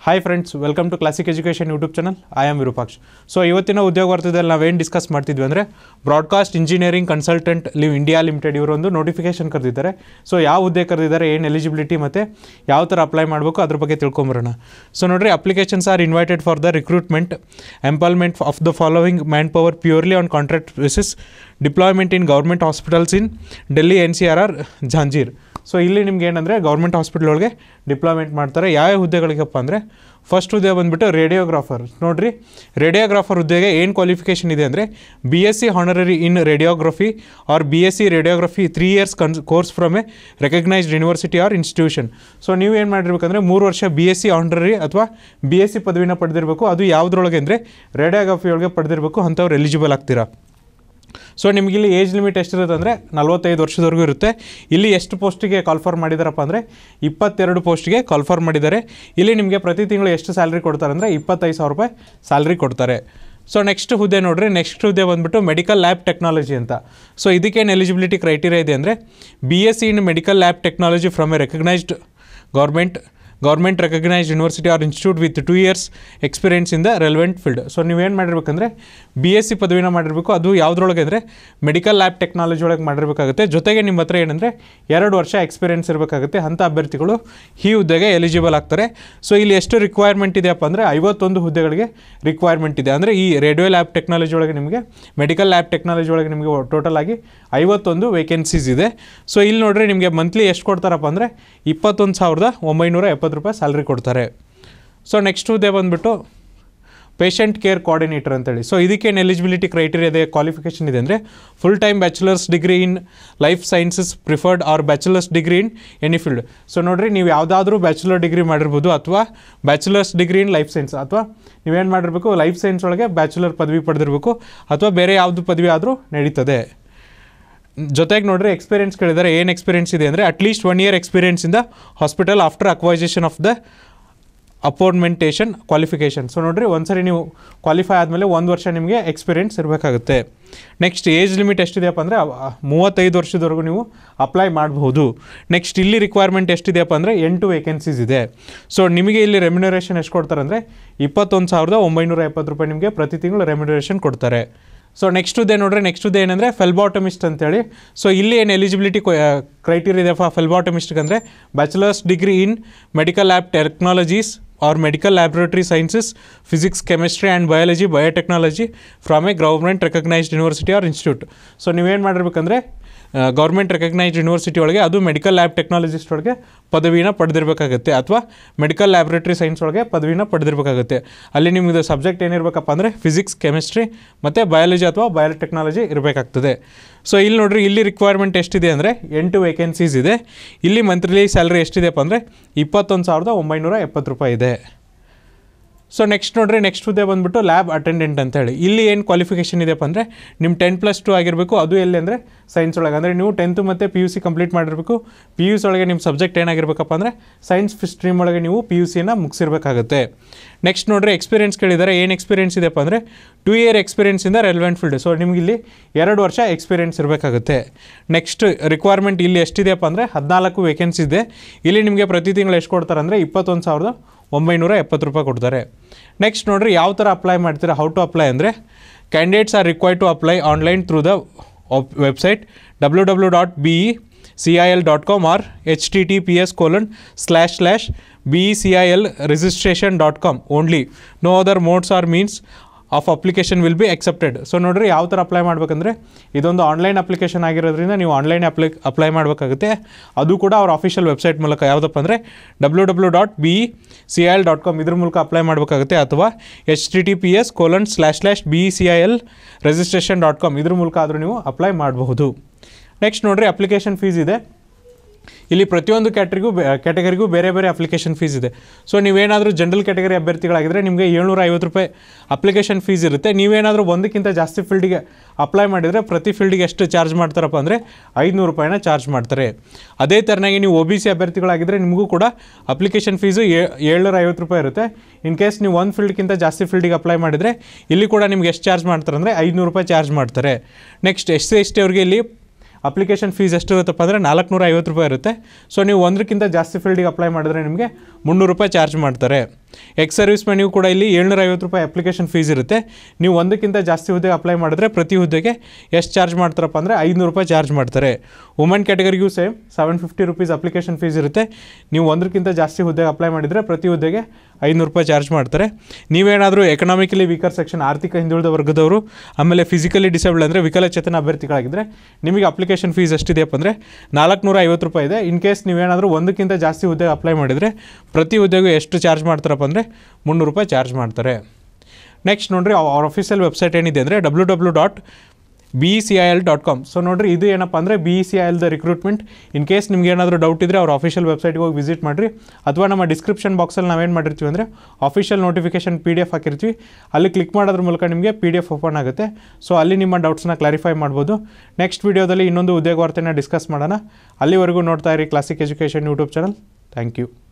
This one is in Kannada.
hi friends welcome to classic education YouTube channel I am Virupaksh so ಇವತ್ತಿನ ಉದ್ಯೋಗ ವಾರ್ತೆದಲ್ಲಿ ನಾವೇನು ಡಿಸ್ಕಸ್ ಮಾಡ್ತಿದ್ವಿ ಅಂದರೆ ಬ್ರಾಡ್ಕಾಸ್ಟ್ ಇಂಜಿನಿಯರಿಂಗ್ ಕನ್ಸಲ್ಟೆಂಟ್ ಲಿವ್ ಇಂಡಿಯಾ ಲಿಮಿಟೆಡ್ ಇವರೊಂದು ನೋಟಿಫಿಕೇಶನ್ ಕರೆದಿದ್ದಾರೆ ಸೊ ಯಾವ ಹುದ್ದೆ ಕರೆದಿದ್ದಾರೆ ಏನು ಎಲಿಜಿಬಿಲಿಟಿ ಮತ್ತು ಯಾವ ಥರ ಅಪ್ಲೈ ಮಾಡಬೇಕು ಅದ್ರ ಬಗ್ಗೆ ತಿಳ್ಕೊಂಬರೋಣ ಸೊ ನೋಡ್ರಿ applications are invited for the recruitment empanelment of the following manpower purely on contract basis deployment in government hospitals in Delhi N C R or Jhajjar so ಇಲ್ಲಿ ನಿಮ್ಗೆ ಏನಂದರೆ ಗೌರ್ಮೆಂಟ್ ಹಾಸ್ಪಿಟಲ್ ಒಳಗೆ ಡಿಪ್ಲಾಯ್ಮೆಂಟ್ ಮಾಡ್ತಾರೆ ಯಾವ ಹುದ್ದೆಗಳಿಗಪ್ಪ ಅಂದರೆ ಫಸ್ಟ್ ಹುದ್ದೆ ಬಂದುಬಿಟ್ಟು ರೇಡಿಯೋಗ್ರಾಫರ್ ನೋಡಿರಿ ರೇಡಿಯೋಗ್ರಾಫರ್ ಹುದ್ದೆಗೆ ಏನು ಕ್ವಾಲಿಫಿಕೇಷನ್ ಇದೆ ಅಂದರೆ B S C honorary in radiography or B S C radiography three years ಕನ್ಸ್ course from a recognised university or institution so ನೀವು ಏನು ಮಾಡಿರ್ಬೇಕಂದ್ರೆ ಮೂರು ವರ್ಷ ಬಿ ಎಸ್ ಸಿ ಹಾನರರಿ ಅಥವಾ ಬಿ ಎಸ್ ಸಿ ಪದವಿನ ಪಡೆದಿರಬೇಕು ಅದು ಯಾವುದ್ರೊಳಗೆ ಅಂದರೆ ರೇಡಿಯೋಗ್ರಫಿ ಒಳಗೆ ಪಡೆದಿರಬೇಕು ಅಂಥವ್ರು ಎಲಿಜಿಬಲ್ ಆಗ್ತೀರಾ ಸೊ ನಿಮ್ಗೆ ಇಲ್ಲಿ ಏಜ್ ಲಿಮಿಟ್ ಎಷ್ಟಿರುತ್ತೆ ಅಂದರೆ ನಲ್ವತ್ತೈದು ವರ್ಷದವರೆಗೂ ಇರುತ್ತೆ ಇಲ್ಲಿ ಎಷ್ಟು ಪೋಸ್ಟಿಗೆ ಕಾಲ್ಫರ್ ಮಾಡಿದಾರಪ್ಪ ಅಂದರೆ ಇಪ್ಪತ್ತೆರಡು ಪೋಸ್ಟಿಗೆ ಕಾಲ್ಫರ್ ಮಾಡಿದ್ದಾರೆ ಇಲ್ಲಿ ನಿಮಗೆ ಪ್ರತಿ ತಿಂಗಳು ಎಷ್ಟು ಸ್ಯಾಲ್ರಿ ಕೊಡ್ತಾರೆ ಅಂದರೆ ಇಪ್ಪತ್ತೈದು ಸಾವಿರ ರೂಪಾಯಿ ಸ್ಯಾಲ್ರಿ ಕೊಡ್ತಾರೆ ಸೊ ನೆಕ್ಸ್ಟ್ ಹುದ್ದೆ ನೋಡ್ರಿ ನೆಕ್ಸ್ಟ್ ಹುದ್ದೆ ಬಂದುಬಿಟ್ಟು ಮೆಡಿಕಲ್ ಲ್ಯಾಬ್ ಟೆಕ್ನಾಲಜಿ ಅಂತ ಸೊ ಇದಕ್ಕೇನು ಎಲಿಜಿಬಿಲಿಟಿ ಕ್ರೈಟೀರಿಯಾ ಇದೆ ಅಂದರೆ B S C in medical lab technology from a recognised government government recognised university or institute with two years experience in the relevant field so ನೀವೇನು ಮಾಡಿರ್ಬೇಕಂದ್ರೆ ಬಿ ಎಸ್ ಸಿ ಪದವಿನ ಮಾಡಿರಬೇಕು ಅದು ಯಾವುದ್ರೊಳಗೆ ಅಂದರೆ ಮೆಡಿಕಲ್ ಲ್ಯಾಬ್ ಟೆಕ್ನಾಲಜಿ ಒಳಗೆ ಮಾಡಿರಬೇಕಾಗುತ್ತೆ ಜೊತೆಗೆ ನಿಮ್ಮ ಹತ್ರ ಏನಂದರೆ ಎರಡು ವರ್ಷ ಎಕ್ಸ್ಪೀರಿಯನ್ಸ್ ಇರಬೇಕಾಗುತ್ತೆ ಅಂಥ ಅಭ್ಯರ್ಥಿಗಳು ಈ ಹುದ್ದೆಗೆ ಎಲಿಜಿಬಲ್ ಆಗ್ತಾರೆ ಸೊ ಇಲ್ಲಿ ಎಷ್ಟು ರಿಕ್ವೈರ್ಮೆಂಟ್ ಇದೆಯಪ್ಪ ಅಂದರೆ ಐವತ್ತೊಂದು ಹುದ್ದೆಗಳಿಗೆ ರಿಕ್ವೈರ್ಮೆಂಟ್ ಇದೆ ಅಂದರೆ ಈ ರೇಡಿಯೋ ಲ್ಯಾಬ್ ಟೆಕ್ನಾಲಜಿ ಒಳಗೆ ನಿಮಗೆ ಮೆಡಿಕಲ್ ಲ್ಯಾಬ್ ಟೆಕ್ನಾಲಜಿ ಒಳಗೆ ನಿಮಗೆ ಟೋಟಲ್ ಆಗಿ ಐವತ್ತೊಂದು ವೇಕೆನ್ಸೀಸ್ ಇದೆ ಸೊ ಇಲ್ಲಿ ನೋಡ್ರಿ ನಿಮಗೆ ಮಂತ್ಲಿ ಎಷ್ಟು ಕೊಡ್ತಾರಪ್ಪ ಅಂದರೆ ಇಪ್ಪತ್ತೊಂದು ಸಾವಿರದ ಒಂಬೈನೂರ ಎಪ್ಪತ್ತು ರೂಪಾಯಿ ಸ್ಯಾಲ್ರಿ ಕೊಡ್ತಾರೆ ಸೊ ನೆಕ್ಸ್ಟ್ ಹುದ್ದೆ ಬಂದುಬಿಟ್ಟು ಪೇಷಂಟ್ ಕೇರ್ ಕೋಆರ್ಡಿನೇಟರ್ ಅಂತೇಳಿ ಸೊ ಇದಕ್ಕೇನು ಎಲಿಜಿಬಿಲಿಟಿ ಕ್ರೈಟೀರಿಯಾ ಇದೆ ಕ್ವಾಲಿಫಿಕೇಷನ್ ಇದೆ ಅಂದರೆ full time bachelor's degree in life sciences preferred or bachelor's degree in any field so ನೋಡಿರಿ ನೀವು ಯಾವುದಾದ್ರೂ ಬ್ಯಾಚುಲರ್ ಡಿಗ್ರಿ ಮಾಡಿರ್ಬೋದು ಅಥವಾ bachelor's degree in life science ಅಥವಾ ನೀವೇನು ಮಾಡಿರಬೇಕು ಲೈಫ್ ಸೈನ್ಸ್ ಒಳಗೆ ಬ್ಯಾಚುಲರ್ ಪದವಿ ಪಡೆದಿರಬೇಕು ಅಥವಾ ಬೇರೆ ಯಾವುದು ಪದವಿ ಆದರೂ ನಡೀತದೆ ಜೊತೆಗೆ ನೋಡ್ರಿ ಎಕ್ಸ್ಪೀರಿಯನ್ಸ್ ಕೇಳಿದರೆ ಏನು ಎಕ್ಸ್ಪೀರಿಯನ್ಸ್ ಇದೆ ಅಂದರೆ at least one year experience in the hospital after acquisition of the aforementioned qualification so ನೋಡಿರಿ ಒಂದ್ಸರಿ ನೀವು ಕ್ವಾಲಿಫೈ ಆದಮೇಲೆ ಒಂದು ವರ್ಷ ನಿಮಗೆ ಎಕ್ಸ್ಪೀರಿಯನ್ಸ್ ಇರಬೇಕಾಗುತ್ತೆ ನೆಕ್ಸ್ಟ್ ಏಜ್ ಲಿಮಿಟ್ ಎಷ್ಟಿದೆಯಪ್ಪ ಅಂದರೆ ಮೂವತ್ತೈದು ವರ್ಷದವರೆಗೂ ನೀವು ಅಪ್ಲೈ ಮಾಡಬಹುದು ನೆಕ್ಸ್ಟ್ ಇಲ್ಲಿ ರಿಕ್ವೈರ್ಮೆಂಟ್ ಎಷ್ಟಿದೆಯಪ್ಪ ಅಂದರೆ ಎಂಟು ವೇಕೆನ್ಸೀಸ್ ಇದೆ ಸೊ ನಿಮಗೆ ಇಲ್ಲಿ ರೆಮ್ಯುನರೇಷನ್ ಎಷ್ಟು ಕೊಡ್ತಾರೆ ಅಂದರೆ ಇಪ್ಪತ್ತೊಂದು ಸಾವಿರದ ಒಂಬೈನೂರ ಎಪ್ಪತ್ತು ರೂಪಾಯಿ ನಿಮಗೆ ಪ್ರತಿ ತಿಂಗಳು ರೆಮ್ಯುನರೇಷನ್ ಕೊಡ್ತಾರೆ ಸೊ ನೆಕ್ಸ್ಟ್ ಇದೆ ನೋಡ್ರಿ ನೆಕ್ಸ್ಟ್ ಇದೆ ಏನಂದರೆ ಫೆಲ್ಬಾಟಮಿಸ್ಟ್ ಅಂತೇಳಿ ಸೊ ಇಲ್ಲಿ ಏನು ಎಲಿಜಿಬಿಲಿಟಿ ಕ್ರೈಟೀರಿಯಾ ಇದೆ ಫೆಲ್ಬಾಟಮಿಸ್ಟ್ಗೆ ಅಂದರೆ bachelor's degree in medical lab technologies or medical laboratory sciences physics chemistry and biology biotechnology from a government recognised university or institute so ನೀವೇನು ಮಾಡಿರ್ಬೇಕಂದ್ರೆ ಗೌರ್ಮೆಂಟ್ ರೆಕಗ್ನೈಸ್ಡ್ ಯೂನಿವರ್ಸಿಟಿ ಒಳಗೆ ಅದು ಮೆಡಿಕಲ್ ಲ್ಯಾಬ್ ಟೆಕ್ನಾಲಜಿಸ್ಟ್ ಒಳಗೆ ಪದವಿನ ಪಡೆದಿರಬೇಕಾಗುತ್ತೆ ಅಥವಾ ಮೆಡಿಕಲ್ ಲ್ಯಾಬ್ರೇಟರಿ ಸೈನ್ಸ್ ಒಳಗೆ ಪದವಿನ ಪಡೆದಿರಬೇಕಾಗುತ್ತೆ ಅಲ್ಲಿ ನಿಮ್ಮದು ಸಬ್ಜೆಕ್ಟ್ ಏನಿರಬೇಕಪ್ಪ ಅಂದರೆ ಫಿಸಿಕ್ಸ್ ಕೆಮಿಸ್ಟ್ರಿ ಮತ್ತು ಬಯಾಲಜಿ ಅಥವಾ ಬಯೋಟೆಕ್ನಾಲಜಿ ಇರಬೇಕಾಗ್ತದೆ ಸೊ ಇಲ್ಲಿ ನೋಡ್ರಿ ಇಲ್ಲಿ ರಿಕ್ವೈರ್ಮೆಂಟ್ ಎಷ್ಟಿದೆ ಅಂದರೆ ಎಂಟು ವೇಕೆನ್ಸೀಸ್ ಇದೆ ಇಲ್ಲಿ ಮಂತ್ಲಿ ಸ್ಯಾಲ್ರಿ ಎಷ್ಟಿದೆಪ್ಪ ಅಂದರೆ ಇಪ್ಪತ್ತೊಂದು ಸಾವಿರದ ಒಂಬೈನೂರ ಎಪ್ಪತ್ತು ರೂಪಾಯಿ ಇದೆ ಸೊ ನೆಕ್ಸ್ಟ್ ನೋಡ್ರಿ ನೆಕ್ಸ್ಟ್ ಹುದ್ದೆ ಬಂದುಬಿಟ್ಟು ಲ್ಯಾಬ್ ಅಟೆಂಡೆಂಟ್ ಅಂತ ಹೇಳಿ ಇಲ್ಲಿ ಏನು ಕ್ವಾಲಿಫಿಕೇಷನ್ ಇದೆಯಪ್ಪ ಅಂದರೆ ನಿಮ್ಮ ಟೆನ್ ಪ್ಲಸ್ ಟು ಆಗಿರಬೇಕು ಅದು ಎಲ್ಲಿ ಅಂದರೆ ಸೈನ್ಸ್ ಒಳಗೆ ಅಂದರೆ ನೀವು ಟೆಂತು ಮತ್ತು ಪಿ ಯು ಸಿ ಕಂಪ್ಲೀಟ್ ಮಾಡಿರಬೇಕು ಪಿ ಯು ಸಿ ಒಳಗೆ ನಿಮ್ಮ ಸಬ್ಜೆಕ್ಟ್ ಏನಾಗಿರ್ಬೇಕಪ್ಪ ಅಂದರೆ ಸೈನ್ಸ್ ಸ್ಟ್ರೀಮ್ ಒಳಗೆ ನೀವು ಪಿ ಯು ಸಿನ ಮುಗಿಸಿರ್ಬೇಕಾಗುತ್ತೆ ನೆಕ್ಸ್ಟ್ ನೋಡ್ರಿ ಎಕ್ಸ್ಪೀರಿಯನ್ಸ್ ಕೇಳಿದ್ದಾರೆ ಏನು ಎಕ್ಸ್ಪೀರಿಯನ್ಸ್ ಇದೆಯಪ್ಪ ಅಂದರೆ ಟೂ ಇಯರ್ ಎಕ್ಸ್ಪೀರಿಯನ್ಸಿಂದ ರೆಲೆವೆಂಟ್ ಫೀಲ್ಡ್ ಸೊ ನಿಮ್ಗೆ ಇಲ್ಲಿ ಎರಡು ವರ್ಷ ಎಕ್ಸ್ಪೀರಿಯನ್ಸ್ ಇರಬೇಕಾಗುತ್ತೆ ನೆಕ್ಸ್ಟ್ ರಿಕ್ವೈರ್ಮೆಂಟ್ ಇಲ್ಲಿ ಎಷ್ಟಿದೆಯಪ್ಪ ಅಂದರೆ ಹದಿನಾಲ್ಕು ವೇಕೆನ್ಸಿ ಇದೆ ಇಲ್ಲಿ ನಿಮಗೆ ಪ್ರತಿ ತಿಂಗಳು ಎಷ್ಟು ಕೊಡ್ತಾರೆ ಅಂದರೆ ಇಪ್ಪತ್ತೊಂದು ಸಾವಿರದ ಒಂಬೈನೂರ ಎಪ್ಪತ್ತು ರೂಪಾಯಿ ಕೊಡ್ತಾರೆ ನೆಕ್ಸ್ಟ್ ನೋಡ್ರಿ ಯಾವ ಥರ ಅಪ್ಲೈ ಮಾಡ್ತೀರಾ ಹೌ ಟು ಅಪ್ಲೈ ಅಂದರೆ candidates are required to apply online through the website W W dot B E C I L dot com or H T T P S colon slash slash B E C I L registration dot com only no other modes or means of application will be accepted so ನೋಡಿರಿ ಯಾವ ಥರ ಅಪ್ಲೈ ಮಾಡಬೇಕಂದ್ರೆ ಇದೊಂದು ಆನ್ಲೈನ್ ಅಪ್ಲಿಕೇಶನ್ ಆಗಿರೋದ್ರಿಂದ ನೀವು ಆನ್ಲೈನ್ ಅಪ್ಲೈ ಅಪ್ಲೈ ಮಾಡಬೇಕಾಗುತ್ತೆ ಅದು ಕೂಡ ಅವ್ರ ಅಫಿಷಿಯಲ್ ವೆಬ್ಸೈಟ್ ಮೂಲಕ ಯಾವುದಪ್ಪ ಅಂದರೆ W W dot B C I L dot com ಇದ್ರ ಮೂಲಕ ಅಪ್ಲೈ ಮಾಡಬೇಕಾಗುತ್ತೆ ಅಥವಾ H T T P S colon slash slash B C I L registration dot com ಇದ್ರ ಮೂಲಕ ಆದರೂ ನೀವು ಅಪ್ಲೈ ಮಾಡಬಹುದು ನೆಕ್ಸ್ಟ್ ನೋಡಿರಿ ಅಪ್ಲಿಕೇಶನ್ ಫೀಸ್ ಇದೆ ಇಲ್ಲಿ ಪ್ರತಿಯೊಂದು ಕ್ಯಾಟರಿಗೂ ಕ್ಯಾಟಗರಿಗೂ ಬೇರೆ ಬೇರೆ ಅಪ್ಲಿಕೇಶನ್ ಫೀಸ್ ಇದೆ ಸೊ ನೀವೇನಾದರೂ ಜನರಲ್ ಕ್ಯಾಟಗರಿ ಅಭ್ಯರ್ಥಿಗಳಾಗಿದ್ದರೆ ನಿಮಗೆ ಏಳ್ನೂರ ಐವತ್ತು ರೂಪಾಯಿ ಅಪ್ಲಿಕೇಶನ್ ಫೀಸ್ ಇರುತ್ತೆ ನೀವೇನಾದರೂ ಒಂದಕ್ಕಿಂತ ಜಾಸ್ತಿ ಫೀಲ್ಡಿಗೆ ಅಪ್ಲೈ ಮಾಡಿದರೆ ಪ್ರತಿ ಫೀಲ್ಡಿಗೆ ಎಷ್ಟು ಚಾರ್ಜ್ ಮಾಡ್ತಾರಪ್ಪ ಅಂದರೆ ಐದುನೂರು ರೂಪಾಯಿನ ಚಾರ್ಜ್ ಮಾಡ್ತಾರೆ ಅದೇ ಥರನಾಗಿ ನೀವು ಒ ಬಿ ಸಿ ಅಭ್ಯರ್ಥಿಗಳಾಗಿದ್ದರೆ ನಿಮಗೂ ಕೂಡ ಅಪ್ಲಿಕೇಶನ್ ಫೀಸು ಏಳ್ನೂರ ಐವತ್ತು ರೂಪಾಯಿ ಇರುತ್ತೆ ಇನ್ ಕೇಸ್ ನೀವು ಒಂದು ಫೀಲ್ಡ್ಗಿಂತ ಜಾಸ್ತಿ ಫೀಲ್ಡಿಗೆ ಅಪ್ಲೈ ಮಾಡಿದರೆ ಇಲ್ಲಿ ಕೂಡ ನಿಮ್ಗೆ ಎಷ್ಟು ಚಾರ್ಜ್ ಮಾಡ್ತಾರೆ ಅಂದರೆ ಐದುನೂರು ರೂಪಾಯಿ ಚಾರ್ಜ್ ಮಾಡ್ತಾರೆ next S C S T ಅವ್ರಿಗೆ ಇಲ್ಲಿ ಅಪ್ಲಿಕೇಶನ್ ಫೀಸ್ ಎಷ್ಟು ಇರುತ್ತಪ್ಪ ಅಂದರೆ ನಾಲ್ಕುನೂರ ಐವತ್ತು ರೂಪಾಯಿ ಇರುತ್ತೆ ಸೊ ನೀವು ಒಂದಕ್ಕಿಂತ ಜಾಸ್ತಿ ಫೀಲ್ಡಿಗೆ ಅಪ್ಲೈ ಮಾಡಿದ್ರೆ ನಿಮಗೆ ಮುನ್ನೂರು ರೂಪಾಯಿ ಚಾರ್ಜ್ ಮಾಡ್ತಾರೆ ಎಕ್ಸ್ ಸರ್ವಿಸ್ ಮೆನ್ಯೂ ಕೂಡ ಇಲ್ಲಿ ಏಳ್ನೂರ ಐವತ್ತು ರೂಪಾಯಿ ಅಪ್ಲಿಕೇಶನ್ ಫೀಸ್ ಇರುತ್ತೆ ನೀವು ಒಂದಕ್ಕಿಂತ ಜಾಸ್ತಿ ಹುದ್ದೆಗೆ ಅಪ್ಲೈ ಮಾಡಿದ್ರೆ ಪ್ರತಿ ಹುದ್ದೆಗೆ ಎಷ್ಟು ಚಾರ್ಜ್ ಮಾಡ್ತಾರಪ್ಪ ಅಂದರೆ ಐನೂರು ರೂಪಾಯಿ ಚಾರ್ಜ್ ಮಾಡ್ತಾರೆ ವುಮೆನ್ ಕ್ಯಾಟಗರಿಗೂ same seven fifty rupees application fees ಇರುತ್ತೆ ನೀವು ಒಂದಕ್ಕಿಂತ ಜಾಸ್ತಿ ಹುದ್ದೆಗೆ ಅಪ್ಲೈ ಮಾಡಿದರೆ ಪ್ರತಿ ಹುದ್ದೆಗೆ ಐನೂರು ರೂಪಾಯಿ ಚಾರ್ಜ್ ಮಾಡ್ತಾರೆ ನೀವೇನಾದರೂ ಎಕನಾಮಿಕಲಿ ವೀಕರ್ ಸೆಕ್ಷನ್ ಆರ್ಥಿಕ ಹಿಂದುಳಿದ ವರ್ಗದವರು ಆಮೇಲೆ ಫಿಸಿಕಲಿ ಡಿಸೇಬಲ್ಡ್ ಅಂದರೆ ವಿಕಲಚೇತನ ಅಭ್ಯರ್ಥಿಗಳಾಗಿದ್ದರೆ ನಿಮಗೆ ಅಪ್ಲಿಕೇಶನ್ ಫೀಸ್ ಎಷ್ಟಿದೆಯಪ್ಪ ಅಂದರೆ ನಾಲ್ಕುನೂರ ಐವತ್ತು ರೂಪಾಯಿ ಇದೆ ಇನ್ ಕೇಸ್ ನೀವೇನಾದರೂ ಒಂದಕ್ಕಿಂತ ಜಾಸ್ತಿ ಹುದ್ದೆಗೆ ಅಪ್ಲೈ ಮಾಡಿದರೆ ಪ್ರತಿ ಹುದ್ದೆಗೂ ಎಷ್ಟು ಚಾರ್ಜ್ ಮಾಡ್ತಾರಪ್ಪ ಅಂದರೆ ಮುನ್ನೂರು ರೂಪಾಯಿ ಚಾರ್ಜ್ ಮಾಡ್ತಾರೆ ನೆಕ್ಸ್ಟ್ ನೋಡ್ರಿ ಅವ್ರ ಅಫಿಷಿಯಲ್ ವೆಬ್ಸೈಟ್ ಏನಿದೆ ಅಂದರೆ W W dot B E C I L dot com so ನೋಡಿರಿ ಇದು ಏನಪ್ಪ ಅಂದರೆ ಬಿ ಇ ಸಿ ಐ ಎಲ್ದ ರಿಕ್ರೂಟ್ಮೆಂಟ್ ಇನ್ ಕೇಸ್ ನಿಮ್ಗೆ ಏನಾದರೂ ಡೌಟ್ ಇದ್ದರೆ ಅವ್ರ ಅಫಿಷಿಯಲ್ ವೆಬ್ಸೈಟ್ಗೆ ಹೋಗಿ ವಿಸಿಟ್ ಮಾಡಿರಿ ಅಥವಾ ನಮ್ಮ ಡಿಸ್ಕ್ರಿಪ್ಷನ್ ಬಾಕ್ಸಲ್ಲಿ ನಾವೇನು ಮಾಡಿರ್ತೀವಿ ಅಂದರೆ official notification P D F ಹಾಕಿರ್ತೀವಿ ಅಲ್ಲಿ ಕ್ಲಿಕ್ ಮಾಡೋದ್ರ ಮೂಲಕ ನಿಮಗೆ ಪಿ ಡಿ ಎಫ್ ಓಪನ್ ಆಗುತ್ತೆ ಸೊ ಅಲ್ಲಿ ನಿಮ್ಮ ಡೌಟ್ಸ್ನ ಕ್ಲಾರಿಫೈ ಮಾಡ್ಬೋದು ನೆಕ್ಸ್ಟ್ ವೀಡಿಯೋದಲ್ಲಿ ಇನ್ನೊಂದು ಉದ್ಯೋಗ ವಾರ್ತೆನ ಡಿಸ್ಕಸ್ ಮಾಡೋಣ ಅಲ್ಲಿವರೆಗೂ ನೋಡ್ತಾ ಇರಿ Classic education YouTube channel thank you